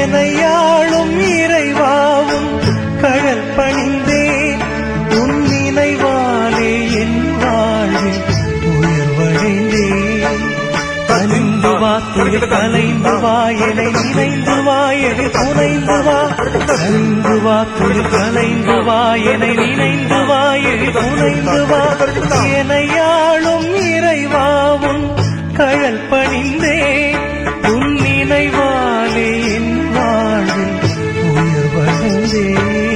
எனையாளும் இறைவாவும் கழல் பணிந்தேன் உன் நினைவாலே என் வாழ்வில் உயர்வடைந்தேன் கனிந்து வா துயில் கலைந்து வா எனை நினைந்து வா எனை புனைந்து வா கனிந்து வா துயில் கலைந்து வா எனை நினைந்து வா எனை புனைந்து வா எனையாளும் இறைவாவும் கழல் பணிந்தே உன் நினைவாலே என் வாழ்வில் உயர்வடைந்தேன்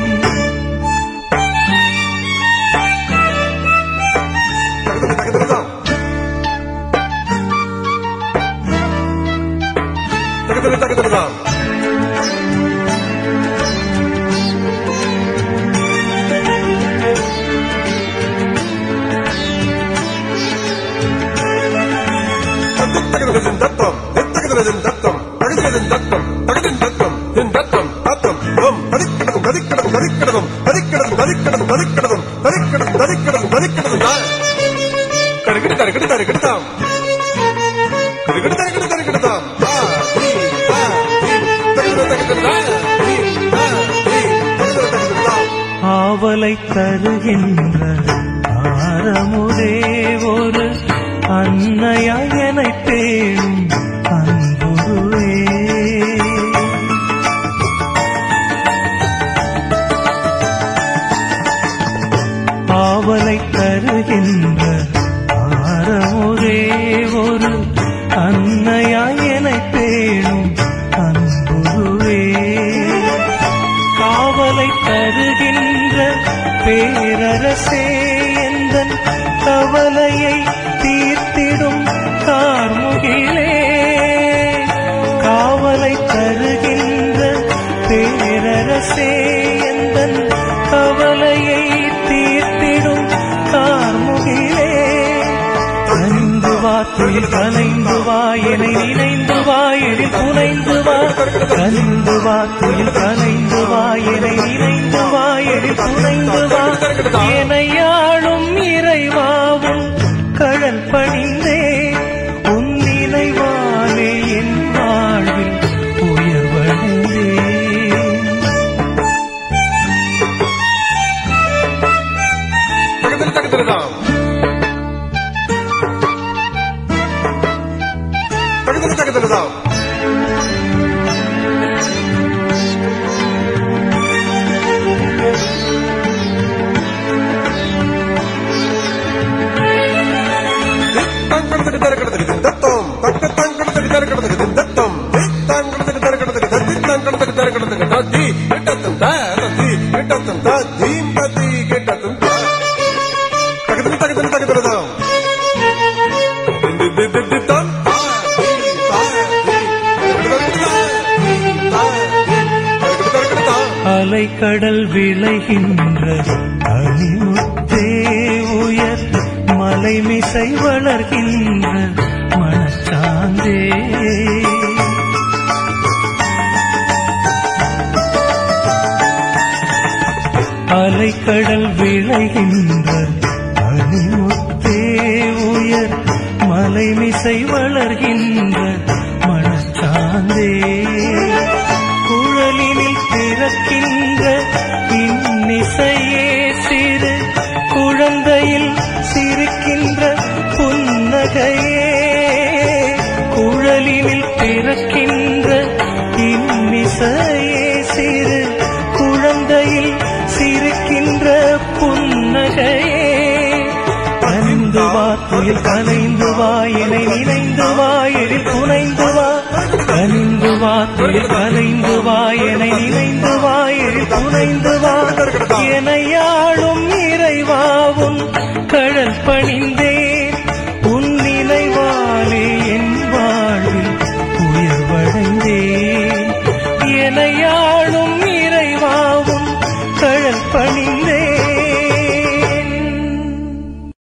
தகுதல் தகுதல்தான் தகுதலின் தத்தம் தகுதலின் தத்தம் தகுதலின் தத்தம் தகுதின் தத்தம் என் தத்தம் தத்தம் ஓம் ததிக்கிடதும் ததிக்கிடதும் ததிக்கிடதும் ததிக்கிடதும் ததிக்கிடதும் ததிக்கிடதும் ததிக்கிடதும் ததிக்கிடதும் ததிக்கிடதும் கருகிடு கருகிடு கருகிடுதாம் கருகிடு கருகிடு கருகிடுதாம் ஆ ஈ ஆ ஈ தகுதல் தகுதல்தான் ஈ ஆ ஈ தகுதல் தகுதல்தான் ஆவலை தருகின்ற ஆரமுதே ஒரு அன்னையாய் என்னை பேணும் அன்புருவே ஆவலை தருகின்ற ஆரமுதே ஒரு அன்னையாய் என்னை பேணும் அன்புருவே காவலை தருகின்ற பேரரசே எந்தன் கவலையை தீர்த்திடும் கார்முகிலே காவலை தருகின்ற பேரரசே எந்தன் கவலையை தீர்த்திடும் கார்முகிலே கனிந்து வா துயில் கலைந்து வா எனை நினைந்து வா எழில் புனைந்து வா கனிந்து வா துயில் கலைந்து வா எனை நினைந்து வா எழில் புனைந்து வா எனையாளும் இறைவாவும் கழல் பணிந்தே உன் நினைவாலே என் வாழ்வில் உயர்வடைந்தேன் தகுதல் தகுதல்தான் தகுதல் தகுதல்தான் தங்கடத்துக்கு தரக்கடத்துக்கு தத்தம் தக்க தங்கடத்துக்கு தரக்கடத்துக்கு தத்தம் தங்கடத்துக்கு தரக்கடத்துக்கு தத்தி தங்கடத்துக்கு தரக்கடத்துக்கு தத்தி கிட்டத்தம் தத்தி கிட்டத்தம் தீம் பத்தி கிட்டத்தம் தகுதல் தகுதல் தகுதல்தான் தித்தம் அலைக்கடல் விளைகின்ற அணிமுத்தே உயர் மலைமிசை வளர்கின்ற மனச்சாந்தே அலைக்கடல் விளைகின்ற அணிமுத்தே உயர் மலைமிசை வளர்கின்ற மனச்சாந்தே குழலினில் பிறக்கின்ற இன்னிசையே சிறு குழந்தையில் சிரிக்கின்ற புன்னகையே குழலினில் பிறக்கின்ற இன்னிசையே சிறு குழந்தையில் சிரிக்கின்ற புன்னகையே கனிந்து வா துயில் கலைந்து வா எனை நினைந்து வா எழில் புனைந்து வா கனிந்து வா துயில் கலைந்து வா எனை நினைந்து வா எழில் புனைந்து வா எனையாளும்